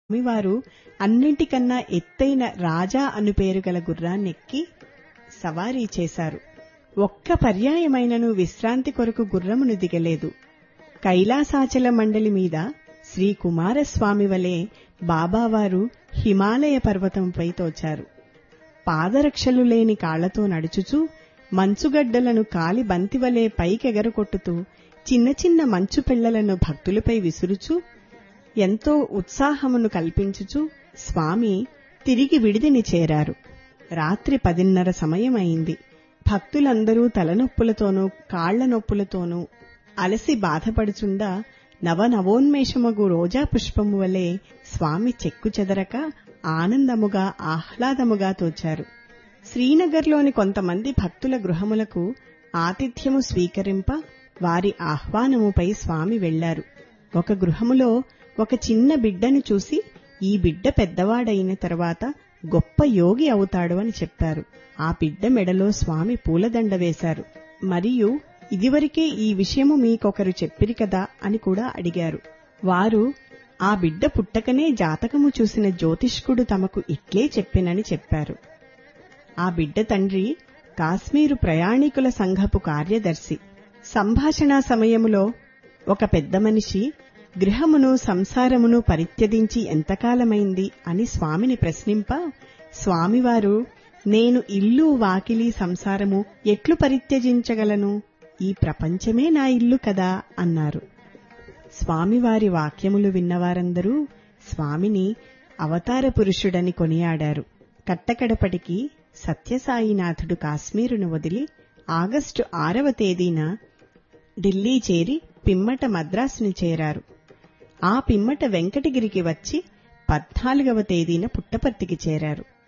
స్వామివారు అన్నింటికన్నా ఎత్తైన రాజా అను పేరు గల గుర్రాన్నెక్కి సవారీ చేశారు ఒక్క పర్యాయమైనను విశ్రాంతి కొరకు గుర్రమును దిగలేదు కైలాసాచల మండలి మీద శ్రీ కుమారస్వామి వలె బాబావారు హిమాలయ పర్వతంపై తోచారు పాదరక్షలు లేని కాళ్లతో నడుచుచూ మంచుగడ్డలను కాలి బంతివలే పైకెగరకొట్టుతూ చిన్న చిన్న మంచు పిళ్లలను భక్తులపై విసురుచూ ఎంతో ఉత్సాహమును కల్పించుచూ స్వామి తిరిగి విడిదిని చేరారు రాత్రి పదిన్నర సమయమైంది భక్తులందరూ తలనొప్పులతోనూ కాళ్ల నొప్పులతోనూ అలసి బాధపడుచుండా నవనవోన్మేషమగు రోజా పుష్పము వలె స్వామి చెక్కు చెదరక ఆనందముగా ఆహ్లాదముగా తోచారు శ్రీనగర్లోని కొంతమంది భక్తుల గృహములకు ఆతిథ్యము స్వీకరింప వారి ఆహ్వానముపై స్వామి వెళ్లారు ఒక గృహములో ఒక చిన్న బిడ్డను చూసి ఈ బిడ్డ పెద్దవాడైన తర్వాత గొప్ప యోగి అవుతాడు అని చెప్పారు ఆ బిడ్డ మెడలో స్వామి పూలదండ వేశారు మరియు ఇదివరకే ఈ విషయము మీకొకరు చెప్పిరి కదా అని కూడా అడిగారు వారు ఆ బిడ్డ పుట్టకనే జాతకము చూసిన జ్యోతిష్కుడు తమకు ఇట్లే చెప్పినని చెప్పారు ఆ బిడ్డ తండ్రి కాశ్మీరు ప్రయాణికుల సంఘపు కార్యదర్శి సంభాషణా సమయములో ఒక పెద్ద మనిషి గృహమును సంసారమును పరిత్యజించి ఎంతకాలమైంది అని స్వామిని ప్రశ్నింప స్వామివారు నేను ఇల్లు వాకిలి సంసారము ఎట్లు పరిత్యజించగలను ఈ ప్రపంచమే నా ఇల్లు కదా అన్నారు స్వామివారి వాక్యములు విన్నవారందరూ స్వామిని అవతార పురుషుడని కొనియాడారు కట్టకడపటికి సత్యసాయినాథుడు కాశ్మీరును వదిలి ఆగస్టు ఆరవ తేదీన ఢిల్లీ చేరి పిమ్మట మద్రాసుని చేరారు ఆ పిమ్మట వెంకటగిరికి వచ్చి పద్నాలుగవ తేదీన పుట్టపర్తికి చేరారు